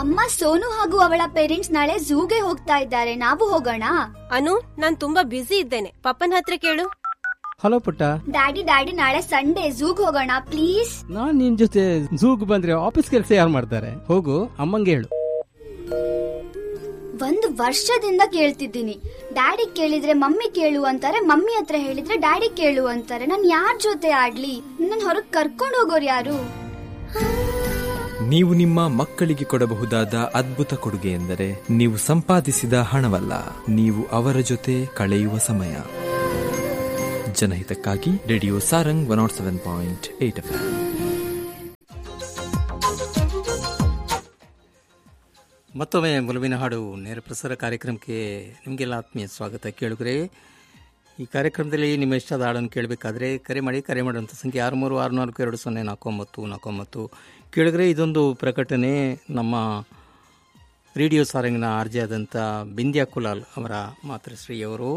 ಅಮ್ಮ ಸೋನು ಹಾಗೂ ಅವಳ ಪೇರೆಂಟ್ಸ್ ನಾಳೆ ಝೂಗೆ ಹೋಗ್ತಾ ಇದ್ದಾರೆ ನಾವು ಹೋಗೋಣ ಅನು ನಾನ್ ತುಂಬಾ ಬ್ಯುಸಿ ಇದ್ದೇನೆ ಪಪ್ಪನ ಹತ್ರ ಕೇಳು ಹಲೋ ಪುಟ್ಟ ಡ್ಯಾಡಿ ಡ್ಯಾಡಿ ನಾಳೆ ಸಂಡೇ ಝೂಗ್ ಹೋಗೋಣ ಪ್ಲೀಸ್ ನಾನ್ ನಿನ್ ಜೊತೆ ಝೂಗ್ ಬಂದ್ರೆ ಆಫೀಸ್ ಕೆಲಸ ಯಾರು ಮಾಡ್ತಾರೆ ಹೋಗು ಅಮ್ಮಂಗೆ ಹೇಳು ಒಂದು ವರ್ಷದಿಂದ ಕೇಳ್ತಿದ್ದೀನಿ ಡ್ಯಾಡಿ ಕೇಳಿದ್ರೆ ಮಮ್ಮಿ ಕೇಳು ಅಂತಾರೆ ಮಮ್ಮಿ ಹತ್ರ ಹೇಳಿದ್ರೆ ಡ್ಯಾಡಿ ಕೇಳು ಅಂತಾರೆ ನಾನ್ ಯಾರ್ ಜೊತೆ ಆಡ್ಲಿ ನನ್ ಹೊರಗ್ ಕರ್ಕೊಂಡ್ ಹೋಗೋರು ಯಾರು ನೀವು ನಿಮ್ಮ ಮಕ್ಕಳಿಗೆ ಕೊಡಬಹುದಾದ ಅದ್ಭುತ ಕೊಡುಗೆ ಎಂದರೆ ನೀವು ಸಂಪಾದಿಸಿದ ಹಣವಲ್ಲ ನೀವು ಅವರ ಜೊತೆ ಕಳೆಯುವ ಸಮಯ ಜನಹಿತಕ್ಕಾಗಿ radio Sarang one naught seven point eight F ಮತ್ತೊಮ್ಮೆ ಮುಲುವಿನ ಹಾಡು ನೇರ ಪ್ರಸಾರ ಕಾರ್ಯಕ್ರಮಕ್ಕೆ ನಿಮಗೆಲ್ಲ ಆತ್ಮೀಯ ಸ್ವಾಗತ ಕೇಳುಗರೆ ಈ ಕಾರ್ಯಕ್ರಮದಲ್ಲಿ ನಿಮ್ಮ ಇಷ್ಟದ ಹಾಡನ್ನು ಕೇಳಬೇಕಾದ್ರೆ ಕರೆ ಮಾಡಿ ಕರೆ ಮಾಡುವಂಥ ಸಂಖ್ಯೆ ಆರು ಮೂರು ಆರು ನಾಲ್ಕು ಎರಡು ಸೊನ್ನೆ ನಾಲ್ಕು ಒಂಬತ್ತು ನಾಲ್ಕು ಒಂಬತ್ತು ಕೇಳಿದ್ರೆ ಇದೊಂದು ಪ್ರಕಟಣೆ ನಮ್ಮ ರೇಡಿಯೋ ಸಾರಂಗಿನ ಆರ್ಜೆ ಆದಂಥ ಬಿಂದ್ಯಾ ಕುಲಾಲ್ ಅವರ ಮಾತೃಶ್ರೀಯವರು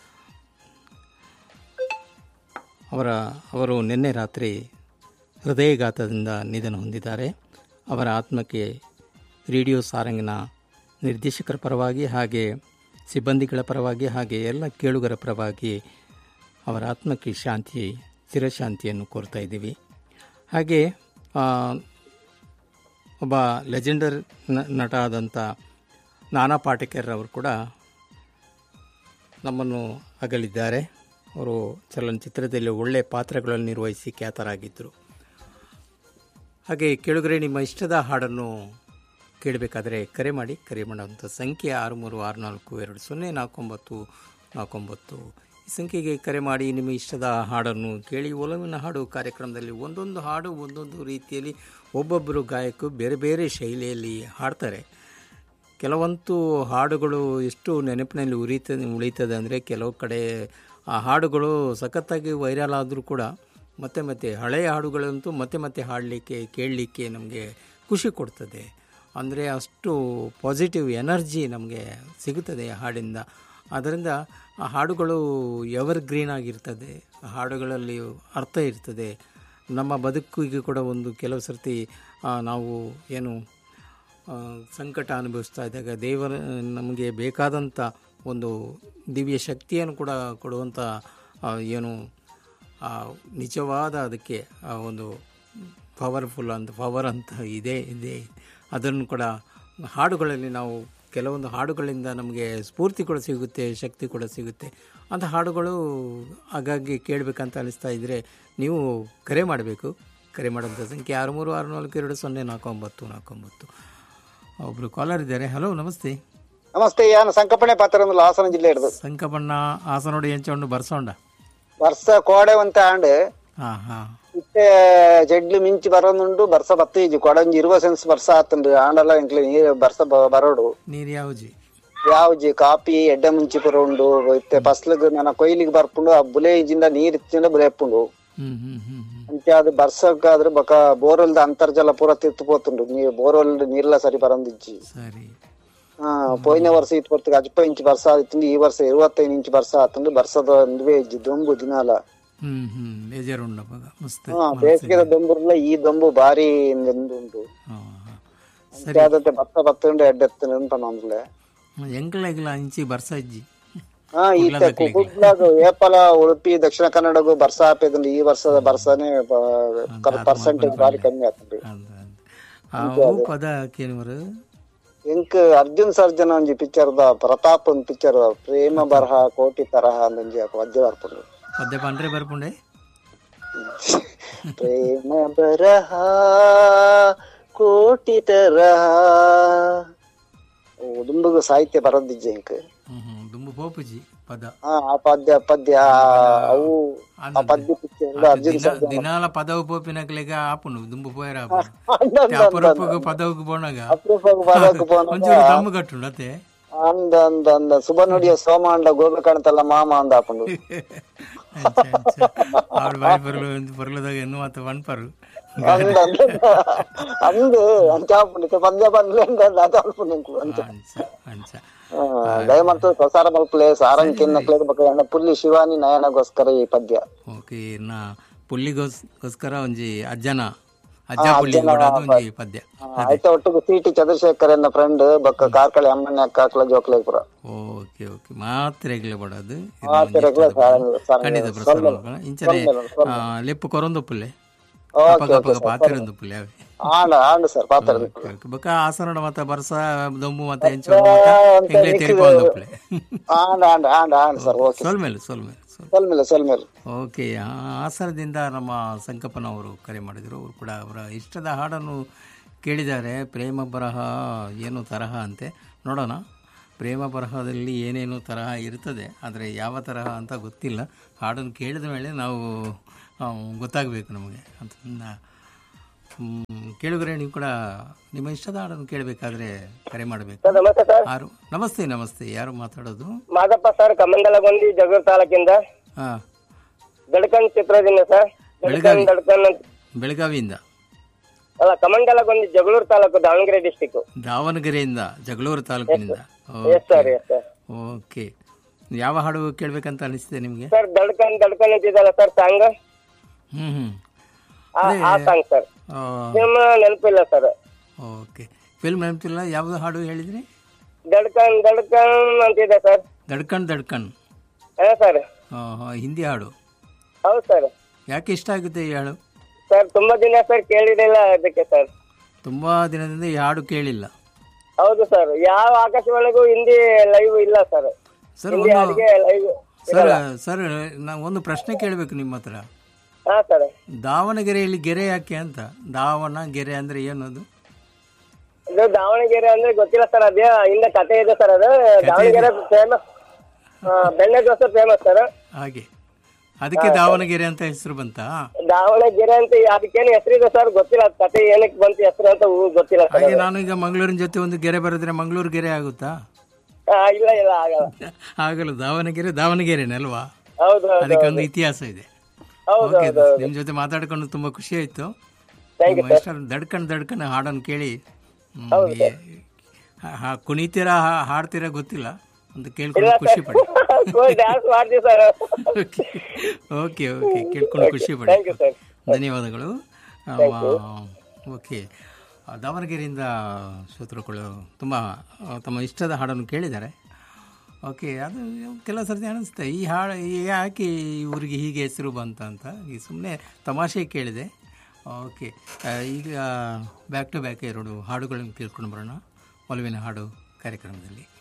ಅವರ ಅವರು ನಿನ್ನೆ ರಾತ್ರಿ ಹೃದಯಘಾತದಿಂದ ನಿಧನ ಹೊಂದಿದ್ದಾರೆ ಅವರ ಆತ್ಮಕ್ಕೆ ರೇಡಿಯೋ ಸಾರಂಗಿನ ನಿರ್ದೇಶಕರ ಪರವಾಗಿ ಹಾಗೆ ಸಿಬ್ಬಂದಿಗಳ ಪರವಾಗಿ ಹಾಗೆ ಎಲ್ಲ ಕೇಳುಗರ ಪರವಾಗಿ ಅವರ ಆತ್ಮಕ್ಕೆ ಶಾಂತಿ ಚಿರಶಾಂತಿಯನ್ನು ಕೋರ್ತಾ ಇದ್ದೀವಿ ಹಾಗೆ ಆ, ಒಬ್ಬ ಲೆಜೆಂಡರ್ ನ- ನಟ ಆದಂಥ ನಾನಾ ಪಾಟೇಕರ್ ಅವರು ಕೂಡ ನಮ್ಮನ್ನು ಅಗಲಿದ್ದಾರೆ ಅವರು ಚಲನಚಿತ್ರದಲ್ಲಿ ಒಳ್ಳೆಯ ಪಾತ್ರಗಳನ್ನು ನಿರ್ವಹಿಸಿ ಖ್ಯಾತರಾಗಿದ್ದರು ಹಾಗೆ ಕೇಳುಗರೆ ನಿಮ್ಮ ಇಷ್ಟದ ಹಾಡನ್ನು ಕೇಳಬೇಕಾದ್ರೆ ಕರೆ ಮಾಡಿ ಕರೆ ಮಾಡುವಂಥ ಸಂಖ್ಯೆ ಆರು ಮೂರು ಆರು ನಾಲ್ಕು ಎರಡು ಸೊನ್ನೆ ನಾಲ್ಕೊಂಬತ್ತು ನಾಲ್ಕೊಂಬತ್ತು ಈ ಸಂಖ್ಯೆಗೆ ಕರೆ ಮಾಡಿ ನಿಮ್ಮ ಇಷ್ಟದ ಹಾಡನ್ನು ಕೇಳಿ ಒಲವಿನ ಹಾಡು ಕಾರ್ಯಕ್ರಮದಲ್ಲಿ ಒಂದೊಂದು ಹಾಡು ಒಂದೊಂದು ರೀತಿಯಲ್ಲಿ ಒಬ್ಬೊಬ್ಬರು ಗಾಯಕರು ಬೇರೆ ಬೇರೆ ಶೈಲಿಯಲ್ಲಿ ಹಾಡ್ತಾರೆ ಕೆಲವಂತೂ ಹಾಡುಗಳು ಎಷ್ಟು ನೆನಪಿನಲ್ಲಿ ಉರಿತದೆ ಉಳಿತದೆ ಅಂದರೆ ಕೆಲವು ಕಡೆ ಆ ಹಾಡುಗಳು ಸಖತ್ತಾಗಿ ವೈರಲ್ ಆದರೂ ಕೂಡ ಮತ್ತೆ ಮತ್ತೆ ಹಳೆಯ ಹಾಡುಗಳಂತೂ ಮತ್ತೆ ಮತ್ತೆ ಹಾಡಲಿಕ್ಕೆ ಕೇಳಲಿಕ್ಕೆ ನಮಗೆ ಖುಷಿ ಕೊಡ್ತದೆ ಅಂದರೆ ಅಷ್ಟು ಪಾಸಿಟಿವ್ ಎನರ್ಜಿ ನಮಗೆ ಸಿಗುತ್ತದೆ ಆ ಹಾಡಿಂದ ಅದರಿಂದ ಆ ಹಾಡುಗಳು ಎವರ್ ಗ್ರೀನ್ ಆಗಿರ್ತದೆ ಆ ಹಾಡುಗಳಲ್ಲಿ ಅರ್ಥ ಇರ್ತದೆ ನಮ್ಮ ಬದುಕಿಗೆ ಕೂಡ ಒಂದು ಕೆಲವು ಸರ್ತಿ ಆ, ನಾವು ಏನು ಆ, ಸಂಕಟ ಅನುಭವಿಸ್ತಾ ಇದ್ದಾಗ ದೇವರ ನಮಗೆ ಬೇಕಾದಂಥ ಒಂದು ದಿವ್ಯ ಶಕ್ತಿಯನ್ನು ಕೂಡ ಕೊಡುವಂಥ ಆ, ಏನು ಆ, ನಿಜವಾದ ಅದಕ್ಕೆ ಆ ಒಂದು ಪವರ್ಫುಲ್ ಅಂತ ಪವರ್ ಅಂತ ಇದೆ ಇದೆ ಅದನ್ನು ಕೂಡ ಹಾಡುಗಳಲ್ಲಿ ನಾವು ಕೆಲವೊಂದು ಹಾಡುಗಳಿಂದ ನಮಗೆ ಸ್ಫೂರ್ತಿ ಕೂಡ ಸಿಗುತ್ತೆ ಶಕ್ತಿ ಕೂಡ ಸಿಗುತ್ತೆ ಅಂಥ ಹಾಡುಗಳು ಹಾಗಾಗಿ ಕೇಳಬೇಕಂತ ಅನಿಸ್ತಾ ಇದ್ದರೆ ನೀವು ಕರೆ ಮಾಡಬೇಕು ಕರೆ ಮಾಡೋಂಥ ಸಂಖ್ಯೆ ಆರು ಮೂರು ಆರು ನಾಲ್ಕು ಎರಡು ಸೊನ್ನೆ ನಾಲ್ಕು ಒಂಬತ್ತು ನಾಲ್ಕು ಒಂಬತ್ತು ಒಬ್ಬರು ಕಾಲರ್ ಇದ್ದಾರೆ ಹಲೋ ನಮಸ್ತೆ ನಮಸ್ತೆ ಯಾನು ಸಂಕಪಣೆ ಪಾತ್ರ ಹಾಸನ ಜಿಲ್ಲೆ ಹಿಡಿದು ಸಂಕಪಣ್ಣ ಆಸನೋಡು ಎಂಚೊಂಡು ಬರ್ಸೋಂಡ ವರ್ಷ ಕೋಡೆ ಒಂತ ಆಂಡ್ ಹಾಂ ಹಾಂ ಇತ್ತೆ ಜಡ್ಲು ಮಿಂಚಿ ಬರೋದುಂಡು ಬರ್ಸ ಬತ್ತೀಜಿ ಕೊಡಂಜಿ ಇರುವ ಸೆನ್ಸ್ ಬರ್ಸ ಆತಂಡು ಆಂಡಲ ಇಂಕ್ಲೆ ನೀರ್ ಬರ್ಸ ಬ- ಬರೋಡು ನೀರು ಯಾವ್ಜಿ ಯಾವ್ಜಿ ಕಾಪಿ ಎಡ್ಡೆ ಮುಂಚಿ ಬರೋಂಡು ಇತ್ತೆ ಫಸ್ಲಿಗ್ ನನ್ನ ಕೊಯ್ಲಿಗೆ ಬರ್ಪುಂಡು ಆ ಬುಲೇಜಿಂದ ನೀರ್ ಇತ್ತಿಂದ ಬುಲೆಪ್ಪುಂಡು ಹ್ಞೂ ಹ್ಞೂ ಹ್ಞೂ ಹ್ಞೂ ಅಂಚೆ ಅದು ಬರ್ಸಕ್ಕಾದ್ರೆ ಬಕ ಬೋರ್ವೆಲ್ದ ಅಂತರ್ಜಲ ಪೂರ ತಿರ್ತು ಪೋತುಂಡು ನೀರ್ ಬೋರ್ವೆಲ್ ನೀರ್ಲ ಸರಿ ಬರಂದಿಜ್ಜಿ ಸರಿ ಹಾ ಪೋಯಿನ ವರ್ಷ ಇತ್ತು ಬರ್ತಿಗೆ ಅಜ್ಪ ಇಂಚ್ ಬರ್ಸ ಆಯ್ತಂದು ಈ ವರ್ಷ ಇರುವತ್ತೈದು ಇಂಚ್ ಬರ್ಸ ಆತಂದು ಬರ್ಸದ ನಡುವೆ ಇಜ್ಜಿ ದೊಂಬು ದಿನಾಲ ಹ್ಞೂ ಹ್ಞೂ ಬೇಜಾರುಂಡ ಮಗ ಮಸ್ತ್ ಹಾ ಬೇಸಿಗೆದ ದೊಂಬುರ್ಲ ಈ ದೊಂಬು ಬಾರಿ ಉಂಟು ಹಾಂ ಹಾಂ ಅಂಚೆ ಆದತ್ತೆ ಭತ್ತ ಭತ್ತಂಡು ಎಡ್ಡೆತ್ತು ನೆನ್ಪನೊಂದ್ಲೆ ಎಂಕ್ಲಾಗಿಲ್ಲ ಇಂಚಿ ಬರ್ಸ ಇಜ್ಜಿ ಹಾ ಈತ ಕುಡ್ಲಾಗ ಏಪಲ ಉಡುಪಿ ದಕ್ಷಿಣ ಕನ್ನಡಗೂ ಬರ್ಸ ಹಾಪಿದಂಡು ಈ ವರ್ಷದ ಬರ್ಸನೇ ಪರ್ಸೆಂಟೇಜ್ ಬಾರಿ ಕಮ್ಮಿ ಆಗ್ತದೆ ಅಂತ ಅಂತ ಅವು ಪದ ಕೇಳುವರು ಎಂಕ್ ಅರ್ಜುನ್ ಸರ್ಜನ್ ಒಂಜಿ ಪಿಕ್ಚರ್ ದ ಪ್ರತಾಪ್ ಒಂದ್ ಪಿಕ್ಚರ್ ಪ್ರೇಮ ಬರಹ ಕೋಟಿ ತರಹ ಅಂದೊಂಜಿ ವದ್ಯ ಬರ್ಪುಂಡು ಪದ್ಯ ಪಂಡ್ರೆ ಬರ್ಪುಂಡೆ ಪ್ರೇಮ ಬರಹ ಕೋಟಿ ತರಹ ಉದುಂಬುಗು ಸಾಹಿತ್ಯ ಬರೋದಿಜ್ಜೆ ಇಂಕ್ ಹ್ಞೂ ಹ್ಞೂ ದುಂಬು ಪೋಪುಜಿ ಪದ ಹಾ ಆ ಪದ್ಯ ಪದ್ಯ ಅವು ಆ ಪದ್ಯ ಪಿಕ್ಚರ್ ಅರ್ಜುನ್ ದಿನ ದಿನಾಲ ಪದವು ಪೋಪಿನಕ್ಲೆಗ ಆಪುಂಡು ದುಂಬು ಪೋಯರ ಅಪರೂಪಗೂ ಪದವುಗೂ ಬೋಣಗ ಅಪರೂಪಗ್ ಬರೋಕ್ ಪೋನ ಒಂಚೂರು ದಮ್ಮು ಕಟ್ಟುಂಡು ಅತ್ತೆ ಅಂದ ಅಂದ ಅಂದ ಸುಬನುಡಿಯ ಸೋಮ ಅಂಡ ಗೋಬಿ ಕಾಣ್ತಲ್ಲ ಮಾಮ ಅಂದ ಹಾಕೊಂಡು ಆವಿಡ ಬಾಯಿ ಪರ್ಲು ಪರ್ಲದಾಗ ಎನ್ನು ಮಾತು ವಣ್ಪರು ಅಂದ ಅಂದ ಅಂದು ಅಂಚ ಹಾಕೊಂಡು ಪದ್ಯ ಬಂದ್ಲೆ ಅಂದ ಅದು ಹಾಕೊಂಡು ಅಂತ ಅಂಚ ಅಂಚ ದಯಮಂತು ಪ್ರಸಾರ ಮಲ್ಪಲೆ ಸಾರಂಗ್ ಕಿನ್ನಕ್ಲೆ ಬಕ್ಕ ಪುಲ್ಲಿ ಶಿವಾನಿ ನಯನಗೋಸ್ಕರ ಈ ಪದ್ಯ ಓಕೆ ನಾ ಪುಲ್ಲಿಗೋಸ್ ಗೋಸ್ಕರ ಒಂಜಿ ಅಜ್ಜನ ಅಜ್ಜ ಪುಳ್ಳಿಗೌಡ ಅದೊಂದು ಪದ್ಯ ಆಯ್ತಾ ಒಟ್ಟಿಗೆ ಸಿ ಟಿ ಚಂದ್ರಶೇಖರ್ ಎನ್ನ ಫ್ರೆಂಡ್ ಬೊಕ್ಕ ಕಾರ್ಕಳಿ ಅಮ್ಮನ ಕಾಕ್ಲ ಜೋಕ್ಲೇಪುರ ಓಕೆ ಓಕೆ ಮಾತ್ರೆಗ್ಲೆ ಬಡದು ಮಾತ್ರೆಗ್ಲೆ ಸಾರಂಗ್- ಖಂಡಿತ ಪ್ರಸಾರ ಇಂಚನೆ ಆ, ಲೆಪ್ಪು ಕೊರೊಂದೊಪ್ಪುಲೆ ಓಕೆ ಪಗ ಪಾತಿರೊಂದೊಪ್ಪುಲೆ ಅವೆ ಆಂಡ ಆಂಡ ಸರ್ ಪಾತ್ರ ಓಕೆ, ಓಕೆ. ಬೊಕ ಆಸನಡ ಮತ್ತ ಬರ್ಸ ದೊಂಬು ಮತ್ತೆ ಎಂಚು ಎಂಗ್ಲೆ ತೆರಿಕೊಂದೊಪ್ಪುಲೆ ಆಂಡ ಆಂಡ ಆಂಡ ಆಂಡ ಸರ್ ಓಕೆ ಸೊಲ್ಮೇಲೆ ಸೊಲ್ಮೇಲೆ ಸೊಲ್ ಸೊಲ್ಮೇಲೆ ಸೊಲ್ಮೇಲೆ ಓಕೆ ಆ ಆಸನದಿಂದ ನಮ್ಮ ಸಂಕಪ್ಪನ ಅವರು ಕರೆ ಮಾಡಿದರು ಅವರು ಕೂಡ ಅವರ ಇಷ್ಟದ ಹಾಡನ್ನು ಕೇಳಿದ್ದಾರೆ ಪ್ರೇಮ ಬರಹ ಏನು ತರಹ ಅಂತೆ ನೋಡೋಣ ಪ್ರೇಮ ಬರಹದಲ್ಲಿ ಏನೇನು ತರಹ ಇರ್ತದೆ ಆದರೆ ಯಾವ ತರಹ ಅಂತ ಗೊತ್ತಿಲ್ಲ ಹಾಡನ್ನು ಕೇಳಿದ ಮೇಲೆ ನಾವು ಆ, ಗೊತ್ತಾಗಬೇಕು ನಮಗೆ ಅಂತ ಕೇಳಿದ್ರೆ ನೀವು ಕೂಡ ನಿಮ್ಮ ಇಷ್ಟದ ಹಾಡನ್ನು ಕೇಳಬೇಕಾದ್ರೆ ಕರೆ ಮಾಡಬೇಕು ನಮಸ್ತೆ ಸರ್ ಯಾರು ನಮಸ್ತೆ ನಮಸ್ತೆ ಯಾರು ಮಾತಾಡೋದು ಮಾದಪ್ಪ ಸರ್ ಕಮಂಡಲಗೊಂದಿ ಜಗಳೂರು ತಾಲೂಕಿಂದ ಹಾಂ ದಡ್ಕನ್ ಚಿತ್ರದಿಂದ ಸರ್ ದಡ್ಕನ್ ಬೆಳಗಾವಿ. ದಡ್ಕನ್ ಅಂತ ಬೆಳಗಾವಿಯಿಂದ ಅಲ್ಲ ಕಮಂಡಲಗೊಂದಿ ಜಗಳೂರು ತಾಲೂಕು ದಾವಣಗೆರೆ ಡಿಸ್ಟಿಕ್ ದಾವಣಗೆರೆಯಿಂದ ಜಗಳೂರು ತಾಲೂಕಿನಿಂದ yes sir yes sir okay ಯಾವ ಹಾಡು ಕೇಳಬೇಕಂತ ಅನಿಸ್ತಿದೆ ನಿಮಗೆ ಸರ್ ದಡ್ಕನ್ ದಡ್ಕನ್ ಅಂತಿದಲ್ಲ ಸರ್ ಸಾಂಗ್ ಹ್ಞೂ ಹ್ಞೂ ಆ ಸಾಂಗ್ ಸರ್ ನಿಮ್ಮ ನೆನಪಿಲ್ಲ ಸರ್ ಓಕೆ ಫಿಲ್ಮ್ ನೆನಪಿಲ್ಲ ಯಾವುದು ಹಾಡು ಹೇಳಿದ್ರಿ ದಡ್ಕನ್ ದಡ್ಕನ್ ಅಂತಿದೆ ಸರ್ ದಡ್ಕಣ್ ದಡ್ಕಣ್ ಹಾ ಸರ್ ಆ, ಆ, ಹಿಂದಿ ಹಾಡು ಹೌದು ಸರ್ ಯಾಕೆ ಇಷ್ಟ ಆಗುತ್ತೆ ಈ ಹಾಡು ಸರ್ ತುಂಬಾ ದಿನ ಸರ್ ಕೇಳಿದಿಲ್ಲ ಅದಕ್ಕೆ ಸರ್ ತುಂಬ ದಿನದಿಂದ ಈ ಹಾಡು ಕೇಳಿಲ್ಲ ಹೌದು ಸರ್ ಯಾವ ಆಕಾಶವಾಣಿಗೂ ಹಿಂದಿ ಲೈವ್ ಇಲ್ಲ ಸರ್ ಸರ್ ಹಿಂದಿ ಒಂದು ಹಾಡಿಗೆ ಲೈವ್ ಸರ್ ಸರ್ ನಾವು ಒಂದು ಪ್ರಶ್ನೆ ಕೇಳಬೇಕು ನಿಮ್ಮ ಹತ್ರ ಹಾ ಸರ್ ದಾವಣಗೆರೆಯಲ್ಲಿ ಗೆರೆ ಯಾಕೆ ಅಂತ ದಾವಣಗೆರೆ ಅಂದರೆ ಏನದು ಇದು ದಾವಣಗೆರೆ ಅಂದ್ರೆ ಗೊತ್ತಿಲ್ಲ ಸರ್ ಅದೇ ಹಿಂದೆ ಕತೆ ಇದೆ ಸರ್ ಅದು ದಾವಣಗೆರೆ ಫೇಮಸ್ ಬೆಣ್ಣೆ ದೋಸೆ ಫೇಮಸ್ ಸರ್ ಹಾಗೆ ಅದಕ್ಕೆ ದಾವಣಗೆರೆ ಅಂತ ಹೆಸರು ಬಂತಾ ದಾವಣಗೆರೆ ಅಂತ ಅದಕ್ಕೇನು ಹೆಸರಿದೆ ಸರ್ ಗೊತ್ತಿಲ್ಲ ಅದ್ ಕತೆ ಏನಕ್ಕೆ ಬಂತು ಹೆಸರು ಅಂತ ಊ- ಗೊತ್ತಿಲ್ಲ ಸರ್ ಹಾಗೆ ನಾನು ಈಗ ಮಂಗಳೂರಿನ ಜೊತೆ ಒಂದು ಗೆರೆ ಬರೆದ್ರೆ ಮಂಗಳೂರು ಗೆರೆ ಆಗುತ್ತಾ ಆ, ಇಲ್ಲ ಇಲ್ಲ ಆಗಲ್ಲ ಆಗಲ್ಲ ದಾವಣಗೆರೆ ದಾವಣಗೆರೆನೇ ಅಲ್ವಾ ಹೌದು ಹೌದು ಅದಕ್ಕೊಂದು ಇತಿಹಾಸ ಇದೆ ಹೌದು ಓಕೆ ನಿಮ್ಮ ಜೊತೆ ಮಾತಾಡ್ಕೊಂಡು ತುಂಬಾ ಖುಷಿ ಆಯ್ತು ನಿಮ್ಮ ಇಷ್ಟ ದಡ್ಕಣ್ ದಡ್ಕಣ್ ಹಾಡನ್ನು ಕೇಳಿ ಹ್ಮ್, ಏ- ಹಾ- ಹಾ- ಕುಣಿತೀರಾ ಹಾ- ಹಾಡ್ತೀರಾ ಗೊತ್ತಿಲ್ಲ ಅಂತ ಕೇಳ್ಕೊಂಡು ಖುಷಿ ಪಡಿ ಡ್ಯಾನ್ಸ್ ಮಾಡ್ತೀವಿ ಸರ್ ಓಕೆ ಓಕೆ ಕೇಳ್ಕೊಂಡು ಖುಷಿ ಪಡಿ ಥ್ಯಾಂಕ್ ಯು ಸರ್ ಧನ್ಯವಾದಗಳು ಓಕೆ ಆ, ದಾವಣಗೆರೆಯಿಂದ ಶ್ರೋತೃಗಳು ತುಂಬ ಆ, ತಮ್ಮ ಇಷ್ಟದ ಹಾಡನ್ನು ಕೇಳಿದ್ದಾರೆ ಓಕೆ ಅದು ಕೆಲವು ಸರ್ತಿ ಅನಿಸುತ್ತೆ ಈ ಹಾಡು ಈ ಯಾಕೆ ಈ ಊರಿಗೆ ಹೀಗೆ ಹೆಸರು ಬಂತ ಅಂತ ಈ ಸುಮ್ಮನೆ ತಮಾಷೆ ಕೇಳಿದೆ ಓಕೆ ಆ, ಈಗ ಬ್ಯಾಕ್ ಟು ಬ್ಯಾಕ್ ಎರಡು ಹಾಡುಗಳನ್ನು ಕೇಳ್ಕೊಂಡು ಬರೋಣ ಒಲವಿನ ಹಾಡು ಕಾರ್ಯಕ್ರಮದಲ್ಲಿ